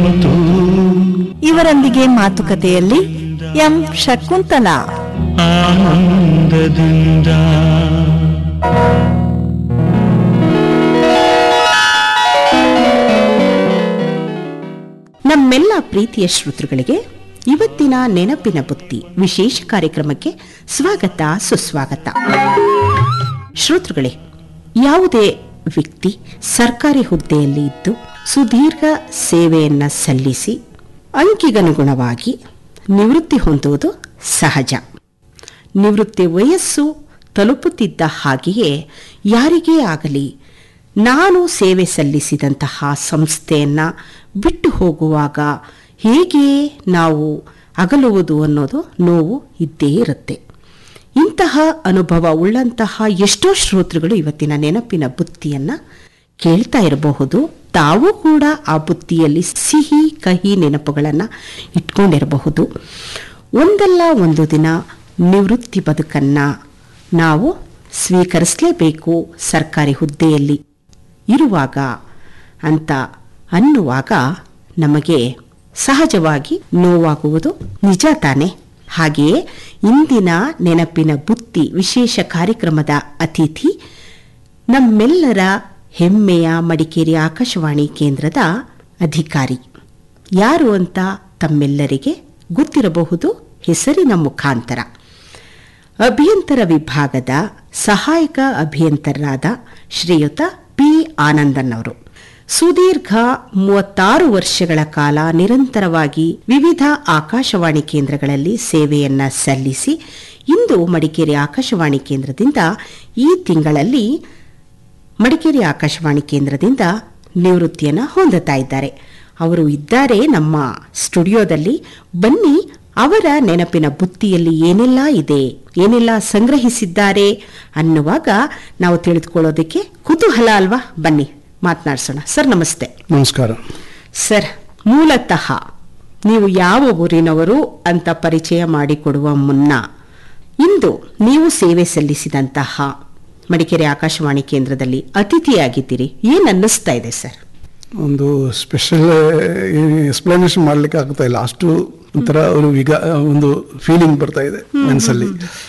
ಸೋತು ಇವರೊಂದಿಗೆ ಮಾತುಕತೆಯಲ್ಲಿ ಎಂ ಶಕುಂತಲಾ ಆನಂದದಿಂದ ನಮ್ಮೆಲ್ಲ ಪ್ರೀತಿಯ ಶ್ರೋತೃಗಳಿಗೆ ಇವತ್ತಿನ ನೆನಪಿನ ಬುತ್ತಿ ವಿಶೇಷ ಕಾರ್ಯಕ್ರಮಕ್ಕೆ ಸ್ವಾಗತ ಸುಸ್ವಾಗತ ಶ್ರೋತೃಗಳೇ ಯಾವುದೇ ವ್ಯಕ್ತಿ ಸರ್ಕಾರಿ ಹುದ್ದೆಯಲ್ಲಿ ಇದ್ದು ಸುದೀರ್ಘ ಸೇವೆಯನ್ನ ಸಲ್ಲಿಸಿ ಅಂಕಿಗನುಗುಣವಾಗಿ ನಿವೃತ್ತಿ ಹೊಂದುವುದು ಸಹಜ ನಿವೃತ್ತಿ ವಯಸ್ಸು ತಲುಪುತ್ತಿದ್ದ ಹಾಗೆಯೇ ಯಾರಿಗೇ ಆಗಲಿ ನಾನು ಸೇವೆ ಸಲ್ಲಿಸಿದಂತಹ ಸಂಸ್ಥೆಯನ್ನ ಬಿಟ್ಟು ಹೋಗುವಾಗ ಹೇಗೆ ನಾವು ಅಗಲುವುದು ಅನ್ನೋದು ನೋವು ಇದ್ದೇ ಇರುತ್ತೆ ಇಂತಹ ಅನುಭವ ಉಳ್ಳಂತಹ ಎಷ್ಟೋ ಶ್ರೋತೃಗಳು ಇವತ್ತಿನ ನೆನಪಿನ ಬುತ್ತಿಯನ್ನ ಕೇಳ್ತಾ ಇರಬಹುದು ತಾವು ಕೂಡ ಆ ಬುತ್ತಿಯಲ್ಲಿ ಸಿಹಿ ಕಹಿ ನೆನಪುಗಳನ್ನು ಇಟ್ಕೊಂಡಿರಬಹುದು ಒಂದಲ್ಲ ಒಂದು ದಿನ ನಿವೃತ್ತಿ ಬದುಕನ್ನ ನಾವು ಸ್ವೀಕರಿಸಲೇಬೇಕು ಸರ್ಕಾರಿ ಹುದ್ದೆಯಲ್ಲಿ ಇರುವಾಗ ಅಂತ ಅನ್ನುವಾಗ ನಮಗೆ ಸಹಜವಾಗಿ ನೋವಾಗುವುದು ನಿಜ ತಾನೆ ಹಾಗೆಯೇ ಇಂದಿನ ನೆನಪಿನ ಬುತ್ತಿ ವಿಶೇಷ ಕಾರ್ಯಕ್ರಮದ ಅತಿಥಿ ನಮ್ಮೆಲ್ಲರ ಹೆಮ್ಮೆಯ ಮಡಿಕೇರಿ ಆಕಾಶವಾಣಿ ಕೇಂದ್ರದ ಅಧಿಕಾರಿ ಯಾರು ಅಂತ ತಮ್ಮೆಲ್ಲರಿಗೆ ಗೊತ್ತಿರಬಹುದು ಹೆಸರಿನ ಮುಖಾಂತರ ಅಭಿಯಂತರ ವಿಭಾಗದ ಸಹಾಯಕ ಅಭಿಯಂತರರಾದ ಶ್ರೀಯುತ ಪಿ ಆನಂದನ್ ಅವರು ಸುದೀರ್ಘ ಮೂವತ್ತಾರು ವರ್ಷಗಳ ಕಾಲ ನಿರಂತರವಾಗಿ ವಿವಿಧ ಆಕಾಶವಾಣಿ ಕೇಂದ್ರಗಳಲ್ಲಿ ಸೇವೆಯನ್ನ ಸಲ್ಲಿಸಿ ಇಂದು ಮಡಿಕೇರಿ ಆಕಾಶವಾಣಿ ಕೇಂದ್ರದಿಂದ ಈ ತಿಂಗಳಲ್ಲಿ ಮಡಿಕೇರಿ ಆಕಾಶವಾಣಿ ಕೇಂದ್ರದಿಂದ ನಿವೃತ್ತಿಯನ್ನು ಹೊಂದುತ್ತಾ ಇದ್ದಾರೆ ಅವರು ಇದ್ದಾರೆ ನಮ್ಮ ಸ್ಟುಡಿಯೋದಲ್ಲಿ ಬನ್ನಿ ಅವರ ನೆನಪಿನ ಬುತ್ತಿಯಲ್ಲಿ ಏನೆಲ್ಲ ಇದೆ ಏನೆಲ್ಲ ಸಂಗ್ರಹಿಸಿದ್ದಾರೆ ಅನ್ನುವಾಗ ನಾವು ತಿಳಿದುಕೊಳ್ಳೋದಕ್ಕೆ ಕುತೂಹಲ ಅಲ್ವಾ ಬನ್ನಿ ಮಾತನಾಡಿಸೋಣ ಸರ್ ನಮಸ್ತೆ ನಮಸ್ಕಾರ ಸರ್ ಮೂಲತಃ ನೀವು ಯಾವ ಊರಿನವರು ಅಂತ ಪರಿಚಯ ಮಾಡಿಕೊಡುವ ಮುನ್ನ ಇಂದು ನೀವು ಸೇವೆ ಸಲ್ಲಿಸಿದಂತಹ ಮಡಿಕೇರಿ ಆಕಾಶವಾಣಿ ಕೇಂದ್ರದಲ್ಲಿ ಅತಿಥಿಯಾಗಿದ್ದೀರಿ ಏನ್ ಅನ್ನಿಸ್ತಾ ಇದೆ ಸರ್ ಒಂದು ಸ್ಪೆಷಲ್ ಎಕ್ಸ್ಪ್ಲನೇಷನ್ ಮಾಡ್ಲಿಕ್ಕೆ ಆಗ್ತಾ ಇಲ್ಲ ಅಷ್ಟು ಒಂಥರ ಒಂದು ವಿಗ ಒಂದು ಫೀಲಿಂಗ್ ಬರ್ತಾ ಇದೆ ಮನಸ್ಸಲ್ಲಿ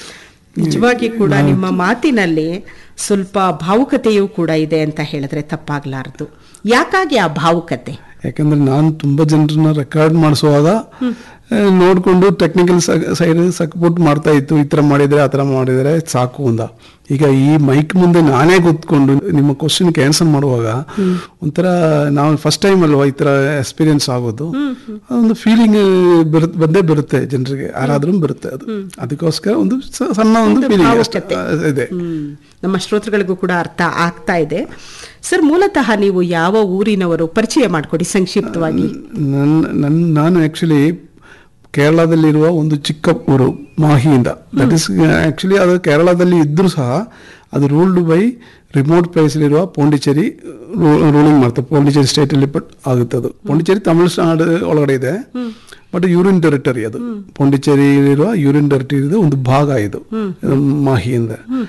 ನಿಜವಾಗಿ ಕೂಡ ನಿಮ್ಮ ಮಾತಿನಲ್ಲಿ ಸ್ವಲ್ಪ ಭಾವುಕತೆಯೂ ಕೂಡ ಇದೆ ಅಂತ ಹೇಳಿದ್ರೆ ತಪ್ಪಾಗ್ಲಾರದು ಯಾಕಾಗಿ ಆ ಭಾವುಕತೆ ಯಾಕಂದ್ರೆ ನಾನು ತುಂಬಾ ಜನರನ್ನ ರೆಕಾರ್ಡ್ ಮಾಡಿಸುವಾಗ ಆ, ನೋಡ್ಕೊಂಡು ಟೆಕ್ನಿಕಲ್ ಸೈಡ್ ಸಪೋರ್ಟ್ ಮಾಡ್ತಾ ಇತ್ತು ಈ ತರ ಮಾಡಿದ್ರೆ ಆ ತರ ಮಾಡಿದ್ರೆ ಸಾಕು ಅಂದ ಈಗ ಈ ಮೈಕ್ ಮುಂದೆ ನಾನೇ ಕೂತ್ಕೊಂಡು ನಿಮ್ಮ ಕ್ವಶನ್ಗೆ ಆನ್ಸರ್ ಮಾಡುವಾಗ ಒಂಥರ ನಾವು ಫಸ್ಟ್ ಟೈಮ್ ಅಲ್ವಾ ಈ ತರ ಎಕ್ಸ್ಪೀರಿಯನ್ಸ್ ಆಗೋದು ಒಂದು ಫೀಲಿಂಗ್ ಬಂದೇ ಬರುತ್ತೆ ಜನರಿಗೆ ಯಾರಾದ್ರೂ ಬರುತ್ತೆ ಅದು ಅದಕ್ಕೋಸ್ಕರ ಒಂದು ಸ- ಸಣ್ಣ ಒಂದು ಒಂದು ಫೀಲಿಂಗ್ ಭಾವುಕತೆ. ಇದೆ ಹ್ಮ್. ನಮ್ಮ ಶ್ರೋತೃಗಳಿಗೂ ಕೂಡ ಅರ್ಥ ಆಗ್ತಾ ಇದೆ ಸರ್ ಮೂಲತಃ ನೀವು ಯಾವ ಊರಿನವರು ಪರಿಚಯ ಮಾಡಿಕೊಡಿ ಸಂಕ್ಷಿಪ್ತವಾಗಿ ನನ್ನ ನನ್ನ ನಾನು ಆ್ಯಕ್ಚುಲಿ ಕೇರಳದಲ್ಲಿರುವ ಒಂದು ಚಿಕ್ಕ ಊರು ಮಾಹಿಯಿಂದ ದಟ್ ಇಸ್ ಆ್ಯಕ್ಚುಲಿ ಅದು ಕೇರಳದಲ್ಲಿ ಇದ್ದರೂ ಸಹ ಅದು ರೂಲ್ಡ್ ಬೈ ರಿಮೋಟ್ ಪ್ಲೇಸಲ್ಲಿರುವ ಪಾಂಡಿಚೇರಿ ರೂಲಿಂಗ್ ಮಾಡ್ತಾರೆ ಪಾಂಡಿಚೇರಿ ಸ್ಟೇಟಲ್ಲಿ ಬಟ್ ಆಗುತ್ತೆ ಅದು ಪಾಂಡಿಚೇರಿ ತಮಿಳುನಾಡು ಒಳಗಡೆ ಇದೆ ಬಟ್ ಯೂರಿನ್ ಟೆರಿಟರಿ ಅದು ಪಾಂಡಿಚೇರಿಯಲ್ಲಿರುವ ಯೂರಿನ್ ಟೆರಿಟರಿ ಒಂದು ಭಾಗ ಇದು ಇದು ಮಾಹಿಯಿಂದ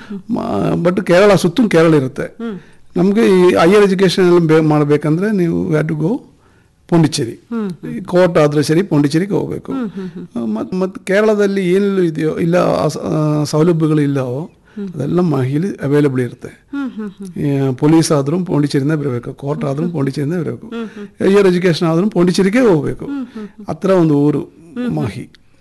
ಬಟ್ ಕೇರಳ ಸುತ್ತ ಕೇರಳ ಇರುತ್ತೆ ನಮಗೆ ಈ ಹೈಯರ್ ಎಜುಕೇಶನ್ ಮಾಡಬೇಕಂದ್ರೆ ನೀವು have to go Pondicherry court ಆದ್ರೆ ಸರಿ ಪಾಂಡಿಚೇರಿಗೆ ಹೋಗ್ಬೇಕು ಮತ್ ಮತ್ತೆ ಕೇರಳದಲ್ಲಿ ಏನೆಲ್ಲ ಇದೆಯೋ ಇಲ್ಲ ಆ ಸ- ಆ ಸೌಲಭ್ಯಗಳು ಇಲ್ಲವೋ ಅದೆಲ್ಲ ಮಾಹಿತಿ ಅವೈಲಬಲ್ ಇರುತ್ತೆ ಪೊಲೀಸ್ ಆದ್ರೂ ಪಾಂಡಿಚೇರಿಯಿಂದ ಬರಬೇಕು ಕೋರ್ಟ್ ಆದ್ರೂ ಪಾಂಡಿಚೇರಿಯಿಂದ ಬರಬೇಕು ಹೈಯರ್ ಎಜುಕೇಶನ್ ಆದ್ರೂ ಪಾಂಡಿಚೇರಿಗೆ ಹೋಗ್ಬೇಕು ಆ ಥರ ಒಂದು ಊರು ಮಾಹಿ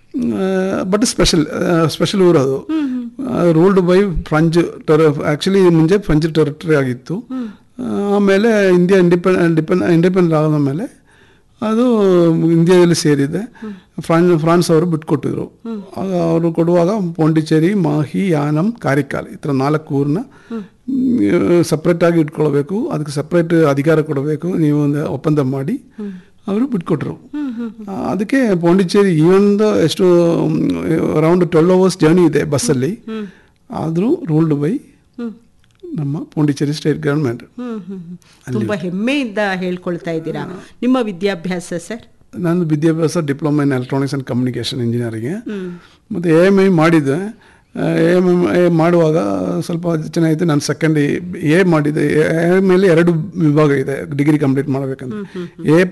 ಬಟ್ ಸ್ಪೆಷಲ್ ಸ್ಪೆಷಲ್ ಊರು ಅದು ರೂಲ್ಡ್ ಬೈ ಫ್ರಂಚ್ ಟೆರ ಆಕ್ಚುಲಿ ಮುಂಚೆ ಫ್ರೆಂಚ್ ಟೆರಿಟರಿ ಆಗಿತ್ತು ಆಮೇಲೆ ಇಂಡಿಯಾ ಇಂಡಿಪೆಂಡ್ ಡಿಪೆಂಡ್ ಇಂಡಿಪೆಂಡೆಂಟ್ ಆದ ಮೇಲೆ ಅದು ಇಂಡಿಯಾದಲ್ಲಿ ಸೇರಿದೆ ಫ್ರಾನ್ಸ್ ಫ್ರಾನ್ಸ್ ಅವರು ಬಿಟ್ಕೊಟ್ಟಿದ್ರು ಆಗ ಅವರು ಕೊಡುವಾಗ ಪಾಂಡಿಚೇರಿ ಮಾಹಿ ಯಾನಂ ಕಾರಿಕಾಲ್ ಈ ಥರ ನಾಲ್ಕು ಊರನ್ನ ಸಪ್ರೇಟ್ ಆಗಿ ಇಟ್ಕೊಳ್ಬೇಕು ಅದಕ್ಕೆ ಸಪ್ರೇಟ್ ಅಧಿಕಾರ ಕೊಡಬೇಕು ನೀವು ಒಂದು ಒಪ್ಪಂದ ಮಾಡಿ ಅವರು ಬಿಟ್ಕೊಟ್ರು ಆ, ಅದಕ್ಕೆ ಪಾಂಡಿಚೇರಿ ಈವೊಂದು ಎಷ್ಟು ಅರೌಂಡ್ ಟ್ವೆಲ್ ಅವರ್ಸ್ ಜರ್ನಿ ಇದೆ ಬಸ್ಸಲ್ಲಿ ಆದರೂ ರೂಲ್ಡ್ ಬೈ ನಮ್ಮ ಪಾಂಡಿಚೇರಿ ಸ್ಟೇಟ್ ಗವರ್ಮೆಂಟ್ ತುಂಬಾ ಹೆಮ್ಮೆಯಿಂದ ಹೇಳ್ಕೊಳ್ತಾ ಇದ್ದೀರಾ ನಿಮ್ಮ ವಿದ್ಯಾಭ್ಯಾಸ ಸರ್ ನಾನು ವಿದ್ಯಾಭ್ಯಾಸ diploma in electronics and communication engineering ಮತ್ತು ಎ ಎಮ್ ಐ ಮಾಡಿದ್ದೆ ಎ ಎಮ್ ಎ ಮಾಡುವಾಗ ಸ್ವಲ್ಪ ಚೆನ್ನಾಗಿತ್ತು ನಾನು ಸೆಕೆಂಡ್ ಎ ಮಾಡಿದ್ದೆ ಎ ಮೇಲೆ ಎರಡು ವಿಭಾಗ ಇದೆ ಡಿಗ್ರಿ ಕಂಪ್ಲೀಟ್ ಮಾಡಬೇಕಂತ ಎ